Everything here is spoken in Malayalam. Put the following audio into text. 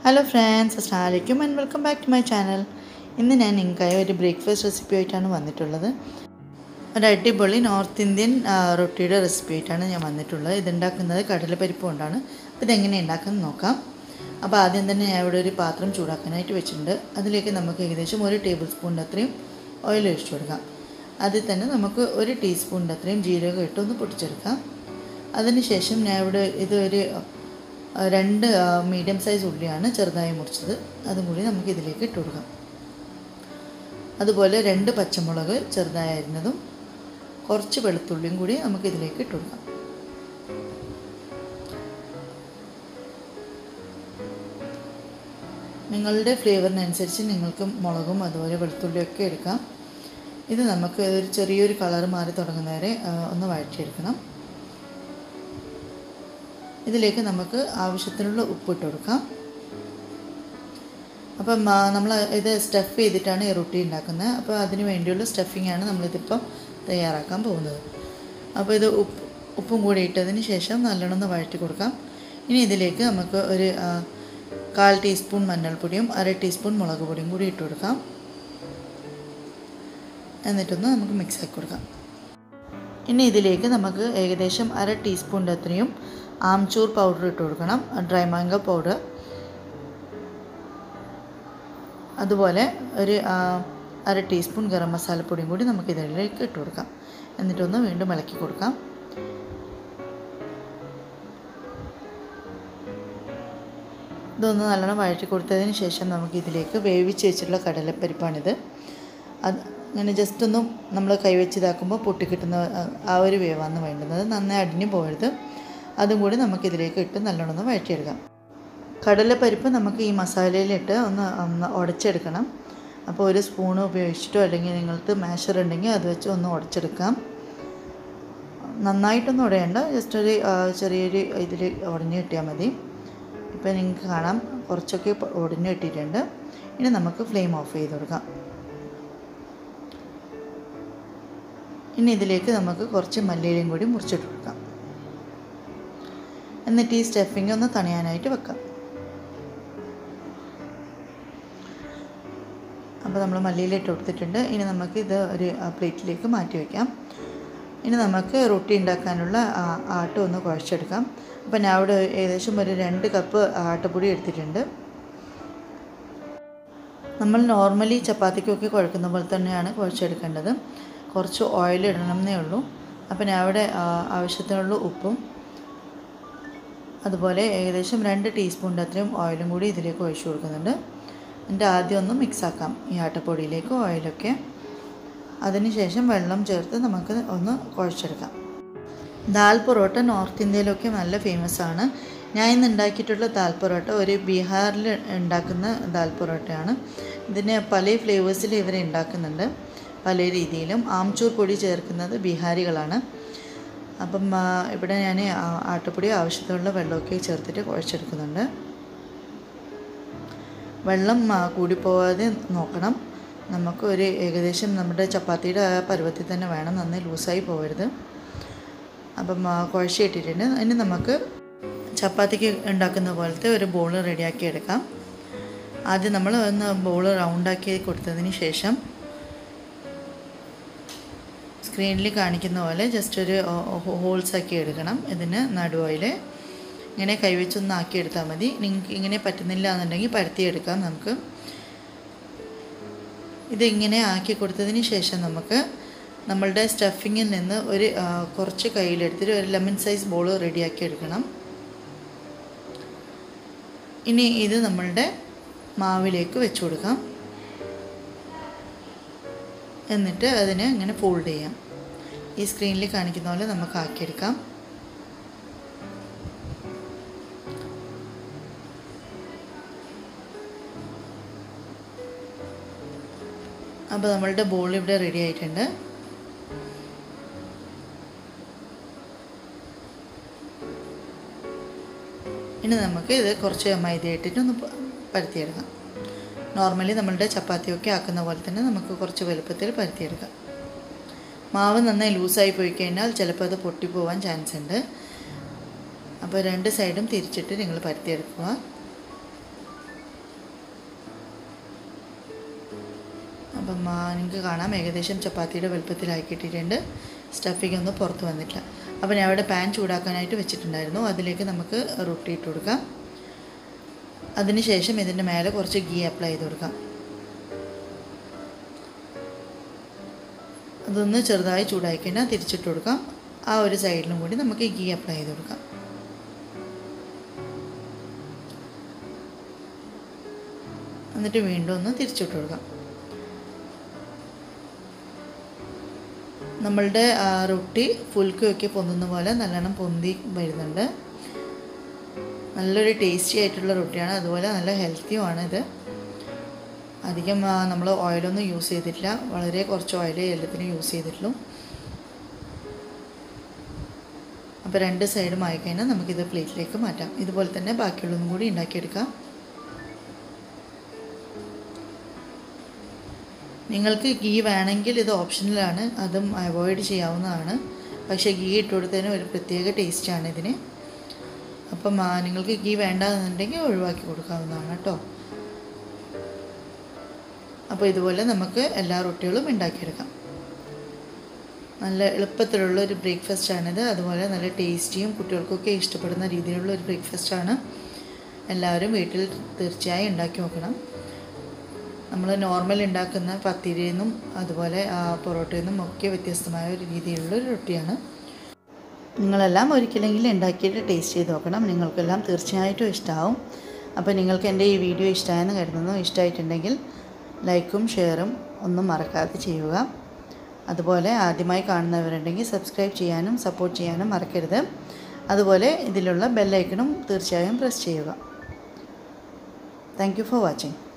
ഹലോ ഫ്രണ്ട്സ് അസ്സാം വലൈക്കും and welcome back to my channel ഇന്ന് ഞാൻ നിങ്ങൾക്കായി ഒരു ബ്രേക്ക്ഫാസ്റ്റ് റെസിപ്പി ആയിട്ടാണ് വന്നിട്ടുള്ളത് ഒരു അടിപൊളി നോർത്ത് ഇന്ത്യൻ ആ, റൊട്ടിയുടെ റെസിപ്പി ആയിട്ടാണ് ഞാൻ വന്നിട്ടുള്ളത് ഇതുണ്ടാക്കുന്നത് കടലപ്പരിപ്പ് കൊണ്ടാണ് അപ്പോൾ ഇതെങ്ങനെ ഉണ്ടാക്കുന്നത് നോക്കാം അപ്പോൾ ആദ്യം തന്നെ ഞാൻ ഇവിടെ ഒരു പാത്രം ചൂടാക്കാനായിട്ട് വെച്ചിട്ടുണ്ട് അതിലേക്ക് നമുക്ക് ഏകദേശം ഒരു ടേബിൾ സ്പൂണിൻ്റെ അത്രയും ഓയിൽ ഒഴിച്ചു കൊടുക്കാം അതിൽ തന്നെ നമുക്ക് ഒരു ടീസ്പൂണിൻ്റെ അത്രയും ജീരകം ഇട്ട് ഒന്ന് പൊട്ടിച്ചെടുക്കാം അതിനുശേഷം ഞാൻ ഇവിടെ ഇത് ഒരു ആ, രണ്ട് മീഡിയം സൈസ് ഉള്ളിയാണ് ചെറുതായി മുറിച്ചത് അതും കൂടി നമുക്ക് ഇതിലേക്ക് ഇട്ട് കൊടുക്കാം അതുപോലെ രണ്ട് പച്ചമുളക് ചെറുതായി അരിഞ്ഞതും കുറച്ച് വെളുത്തുള്ളിയും കൂടി നമുക്ക് ഇതിലേക്ക് ഇട്ട് കൊടുക്കാം നിങ്ങളുടെ ഫ്ലേവറിനനുസരിച്ച് നിങ്ങൾക്ക് മുളകും അതുപോലെ വെളുത്തുള്ളിയൊക്കെ എടുക്കാം ഇത് നമുക്ക് ഒരു ചെറിയൊരു കളർ മാറി തുടങ്ങുന്നവരെ ആ, ഒന്ന് വഴറ്റിയെടുക്കണം ഇതിലേക്ക് നമുക്ക് ആവശ്യത്തിനുള്ള ഉപ്പിട്ട് കൊടുക്കാം അപ്പം നമ്മൾ ഇത് സ്റ്റഫ് ചെയ്തിട്ടാണ് ഈ റൊട്ടി ഉണ്ടാക്കുന്നത് അപ്പോൾ അതിന് വേണ്ടിയുള്ള സ്റ്റഫിങ്ങാണ് നമ്മളിതിപ്പം തയ്യാറാക്കാൻ പോകുന്നത് അപ്പോൾ ഇത് ഉപ്പ് ഉപ്പും കൂടി ഇട്ടതിന് ശേഷം നല്ലോണം ഒന്ന് വഴറ്റി കൊടുക്കാം ഇനി ഇതിലേക്ക് നമുക്ക് ഒരു ആ, കാൽ ടീസ്പൂൺ മഞ്ഞൾപ്പൊടിയും അര ടീസ്പൂൺ മുളക് പൊടിയും കൂടി ഇട്ട് കൊടുക്കാം എന്നിട്ടൊന്ന് നമുക്ക് മിക്സ് ആക്കി കൊടുക്കാം ഇനി ഇതിലേക്ക് നമുക്ക് ഏകദേശം അര ടീസ്പൂണിൻ്റെ അത്രയും ആംചൂർ പൗഡർ ഇട്ട് കൊടുക്കണം ഡ്രൈ മാംഗോ പൗഡർ അതുപോലെ ഒരു ആ, അര ടീസ്പൂൺ ഗരം മസാലപ്പൊടിയും കൂടി നമുക്ക് ഇതിലേക്ക് ഇട്ട് കൊടുക്കാം എന്നിട്ടൊന്ന് വീണ്ടും ഇളക്കി കൊടുക്കാം ഇതൊന്ന് നല്ലോണം വഴറ്റി കൊടുത്തതിന് ശേഷം നമുക്ക് ഇതിലേക്ക് വേവിച്ച് വെച്ചിട്ടുള്ള കടലപ്പരിപ്പാണിത് അത് ഇങ്ങനെ ജസ്റ്റ് ഒന്ന് നമ്മൾ കൈവച്ച് ഇതാക്കുമ്പോൾ പൊട്ടിക്കിട്ടുന്ന ആ- ആ ഒരു വേവാണ് വേണ്ടുന്നത് നന്നായി അടിഞ്ഞു പോകരുത് അതും കൂടി നമുക്കിതിലേക്ക് ഇട്ട് നല്ലോണം ഒന്ന് വഴറ്റിയെടുക്കാം കടലപ്പരിപ്പ് നമുക്ക് ഈ മസാലയിലിട്ട് ഒന്ന് ഒന്ന് ഉടച്ചെടുക്കണം അപ്പോൾ ഒരു സ്പൂണ് ഉപയോഗിച്ചിട്ടോ അല്ലെങ്കിൽ നിങ്ങൾക്ക് മാഷർ ഉണ്ടെങ്കിൽ അത് വെച്ച് ഒന്ന് ഉടച്ചെടുക്കാം നന്നായിട്ടൊന്നും ഉടയണ്ട ജസ്റ്റ് ഒരു ആ, ചെറിയൊരു ഇതിൽ ഉടഞ്ഞു കിട്ടിയാൽ മതി ഇപ്പോൾ നിങ്ങൾക്ക് കാണാം കുറച്ചൊക്കെ ഇപ്പൊ ഉടഞ്ഞു കിട്ടിയിട്ടുണ്ട് ഇനി നമുക്ക് ഫ്ലെയിം ഓഫ് ചെയ്ത് കൊടുക്കാം ഇനി ഇതിലേക്ക് നമുക്ക് കുറച്ച് മല്ലിയിലയും കൂടി മുറിച്ചിട്ട് കൊടുക്കാം എന്നിട്ട് ഈ സ്റ്റഫിങ് ഒന്ന് തണിയാനായിട്ട് വെക്കാം അപ്പോൾ നമ്മൾ മല്ലിയിലിട്ട് കൊടുത്തിട്ടുണ്ട് ഇനി നമുക്ക് ഇത് ഒരു ആ, പ്ലേറ്റിലേക്ക് മാറ്റി വയ്ക്കാം ഇനി നമുക്ക് റൊട്ടി ഉണ്ടാക്കാനുള്ള ആ, ആട്ട ഒന്ന് കുഴച്ചെടുക്കാം അപ്പോൾ ഞാൻ അവിടെ ഏകദേശം ഒരു രണ്ട് കപ്പ് ആട്ടപ്പൊടി എടുത്തിട്ടുണ്ട് നമ്മൾ നോർമലി ചപ്പാത്തിക്കൊക്കെ കുഴക്കുന്ന പോലെ തന്നെയാണ് കുഴച്ചെടുക്കേണ്ടത് കുറച്ച് ഓയിൽ ഇടണമെന്നേ ഉള്ളൂ അപ്പോൾ ഞാൻ അവിടെ ആ, ആവശ്യത്തിനുള്ള ഉപ്പും അതുപോലെ ഏകദേശം രണ്ട് ടീസ്പൂണിൻ്റെ അത്രയും ഓയിലും കൂടി ഇതിലേക്ക് ഒഴിച്ചു കൊടുക്കുന്നുണ്ട് എന്നിട്ട് ആദ്യം ഒന്ന് മിക്സ് ആക്കാം ഈ ആട്ടപ്പൊടിയിലേക്ക് ഓയിലൊക്കെ അതിനുശേഷം വെള്ളം ചേർത്ത് നമുക്ക് ഒന്ന് കുഴച്ചെടുക്കാം ദാൽ പൊറോട്ട നോർത്ത് ഇന്ത്യയിലൊക്കെ നല്ല ഫേമസ് ആണ് ഞാൻ ഇന്ന് ഉണ്ടാക്കിയിട്ടുള്ള ദാൽ പൊറോട്ട ഒരു ബീഹാറിൽ ഉണ്ടാക്കുന്ന ദാൽ പൊറോട്ടയാണ് ഇതിന് പല ഫ്ലേവേഴ്സിൽ ഇവർ ഉണ്ടാക്കുന്നുണ്ട് പല രീതിയിലും ആംചൂർ പൊടി ചേർക്കുന്നത് ബീഹാരികളാണ് അപ്പം ആ, ഇവിടെ ഞാൻ ആ- ആട്ടപ്പൊടി ആവശ്യത്തിനുള്ള വെള്ളമൊക്കെ ചേർത്തിട്ട് കുഴച്ചെടുക്കുന്നുണ്ട് വെള്ളം ആ, കൂടിപ്പോവാതെ നോക്കണം നമുക്ക് ഒരു ഏകദേശം നമ്മുടെ ചപ്പാത്തിയുടെ ആ പരുവത്തിൽ തന്നെ വേണം നന്നായി ലൂസായി പോകരുത് അപ്പം ആ, കുഴച്ചിട്ടിട്ടുണ്ട് ഇനി നമുക്ക് ചപ്പാത്തിക്ക് ഉണ്ടാക്കുന്ന പോലത്തെ ഒരു ബോൾ റെഡിയാക്കി എടുക്കാം ആദ്യം നമ്മൾ ഒന്ന് ബോൾ റൗണ്ടാക്കി കൊടുത്തതിന് ശേഷം സ്ക്രീനിൽ കാണിക്കുന്ന പോലെ ജസ്റ്റ് ഒരു ഹോൾസ് ആക്കി എടുക്കണം ഇതിന് നടുവയിൽ ഇങ്ങനെ കൈവച്ചൊന്ന് ആക്കി എടുത്താൽ മതി നിങ്ങൾക്ക് ഇങ്ങനെ പറ്റുന്നില്ല എന്നുണ്ടെങ്കിൽ പരത്തിയെടുക്കാം നമുക്ക് ഇത് ഇങ്ങനെ ആക്കി കൊടുത്തതിന് ശേഷം നമുക്ക് നമ്മളുടെ സ്റ്റഫിങ്ങിൽ നിന്ന് ഒരു ആ, കുറച്ച് കയ്യിലെടുത്തിട്ട് ഒരു ലെമൺ സൈസ് ബോൾ റെഡിയാക്കി എടുക്കണം ഇനി ഇത് നമ്മളുടെ മാവിലേക്ക് വെച്ച് കൊടുക്കാം എന്നിട്ട് അതിനെ ഇങ്ങനെ ഫോൾഡ് ചെയ്യാം ഈ സ്ക്രീനിൽ കാണിക്കുന്ന പോലെ നമുക്ക് ആക്കിയെടുക്കാം അപ്പോൾ നമ്മളുടെ ബോൾ ഇവിടെ റെഡി ആയിട്ടുണ്ട് ഇനി നമുക്ക് ഇത് കുറച്ച് മൈദ ഇട്ടിട്ട് ഒന്ന് പ- പരത്തിയെടുക്കാം നോർമലി നമ്മളുടെ ചപ്പാത്തിയൊക്കെ ആക്കുന്ന പോലെ തന്നെ നമുക്ക് കുറച്ച് വലുപ്പത്തിൽ പരത്തിയെടുക്കാം മാവ് നന്നായി ലൂസായി പോയി കഴിഞ്ഞാൽ ചിലപ്പോൾ അത് പൊട്ടിപ്പോവാൻ ചാൻസ് ഉണ്ട് അപ്പോൾ രണ്ട് സൈഡും തിരിച്ചിട്ട് നിങ്ങൾ പരത്തിയെടുക്കുക അപ്പം നിങ്ങൾക്ക് കാണാം ഏകദേശം ചപ്പാത്തിയുടെ വലുപ്പത്തിലായി കിട്ടിയിട്ടുണ്ട് സ്റ്റഫിങ് ഒന്നും പുറത്ത് വന്നിട്ടില്ല അപ്പോൾ ഞാൻ അവിടെ പാൻ ചൂടാക്കാനായിട്ട് വെച്ചിട്ടുണ്ടായിരുന്നു അതിലേക്ക് നമുക്ക് റൊട്ടി ഇട്ട് കൊടുക്കാം അതിനുശേഷം ഇതിൻ്റെ മേലെ കുറച്ച് ഗീ അപ്ലൈ ചെയ്ത് കൊടുക്കാം അതൊന്ന് ചെറുതായി ചൂടായി കഴിഞ്ഞാൽ തിരിച്ചിട്ട് കൊടുക്കാം ആ ഒരു സൈഡിലും കൂടി നമുക്ക് ഗീ അപ്ലൈ ചെയ്ത് കൊടുക്കാം എന്നിട്ട് വീണ്ടും ഒന്ന് തിരിച്ചിട്ട് കൊടുക്കാം നമ്മളുടെ റൊട്ടി ഫുൽക്കൊക്കെ പൊന്തുന്ന പോലെ നല്ലോണം പൊന്തി വരുന്നുണ്ട് നല്ലൊരു ടേസ്റ്റി ആയിട്ടുള്ള റൊട്ടിയാണ് അതുപോലെ നല്ല ഹെൽത്തിയുമാണ് ഇത് അധികം നമ്മൾ ഓയിലൊന്നും യൂസ് ചെയ്തിട്ടില്ല വളരെ കുറച്ച് ഓയിലേ എല്ലാത്തിനും യൂസ് ചെയ്തിട്ടുള്ളൂ അപ്പോൾ രണ്ട് സൈഡും ആയി കഴിഞ്ഞാൽ നമുക്കിത് പ്ലേറ്റിലേക്ക് മാറ്റാം ഇതുപോലെ തന്നെ ബാക്കിയുള്ളതും കൂടി ഉണ്ടാക്കിയെടുക്കാം നിങ്ങൾക്ക് ഗീ വേണമെങ്കിൽ ഇത് ഓപ്ഷണലാണ് അതും അവോയ്ഡ് ചെയ്യാവുന്നതാണ് പക്ഷേ ഗീ ഇട്ട് കൊടുത്തതിന് ഒരു പ്രത്യേക ടേസ്റ്റാണ് ഇതിന് അപ്പം നിങ്ങൾക്ക് ഗീ വേണ്ടെന്നുണ്ടെങ്കിൽ ഒഴിവാക്കി കൊടുക്കാവുന്നതാണ് കേട്ടോ അപ്പോൾ ഇതുപോലെ നമുക്ക് എല്ലാ റൊട്ടികളും ഉണ്ടാക്കിയെടുക്കാം നല്ല എളുപ്പത്തിലുള്ള ഒരു ബ്രേക്ക്ഫാസ്റ്റാണിത് അതുപോലെ നല്ല ടേസ്റ്റിയും കുട്ടികൾക്കൊക്കെ ഇഷ്ടപ്പെടുന്ന രീതിയിലുള്ള ഒരു ബ്രേക്ക്ഫാസ്റ്റാണ് എല്ലാവരും വീട്ടിൽ തീർച്ചയായും ഉണ്ടാക്കി നോക്കണം നമ്മൾ നോർമൽ ഉണ്ടാക്കുന്ന പത്തിരിയിൽ നിന്നും അതുപോലെ പൊറോട്ടയിൽ നിന്നും ഒക്കെ വ്യത്യസ്തമായ ഒരു രീതിയിലുള്ള ഒരു റൊട്ടിയാണ് നിങ്ങളെല്ലാം ഒരിക്കലെങ്കിലും ഉണ്ടാക്കിയിട്ട് ടേസ്റ്റ് ചെയ്ത് നോക്കണം നിങ്ങൾക്കെല്ലാം തീർച്ചയായിട്ടും ഇഷ്ടമാവും അപ്പോൾ നിങ്ങൾക്ക് എൻ്റെ ഈ വീഡിയോ ഇഷ്ടമായെന്ന് കരുതുന്നു ഇഷ്ടമായിട്ടുണ്ടെങ്കിൽ ലൈക്കും ഷെയറും ഒന്നും മറക്കാതെ ചെയ്യുക അതുപോലെ ആദ്യമായി കാണുന്നവരുണ്ടെങ്കിൽ സബ്സ്ക്രൈബ് ചെയ്യാനും സപ്പോർട്ട് ചെയ്യാനും മറക്കരുത് അതുപോലെ ഇതിലുള്ള ബെല്ലൈക്കണും തീർച്ചയായും പ്രസ് ചെയ്യുക താങ്ക് യു ഫോർ വാച്ചിങ്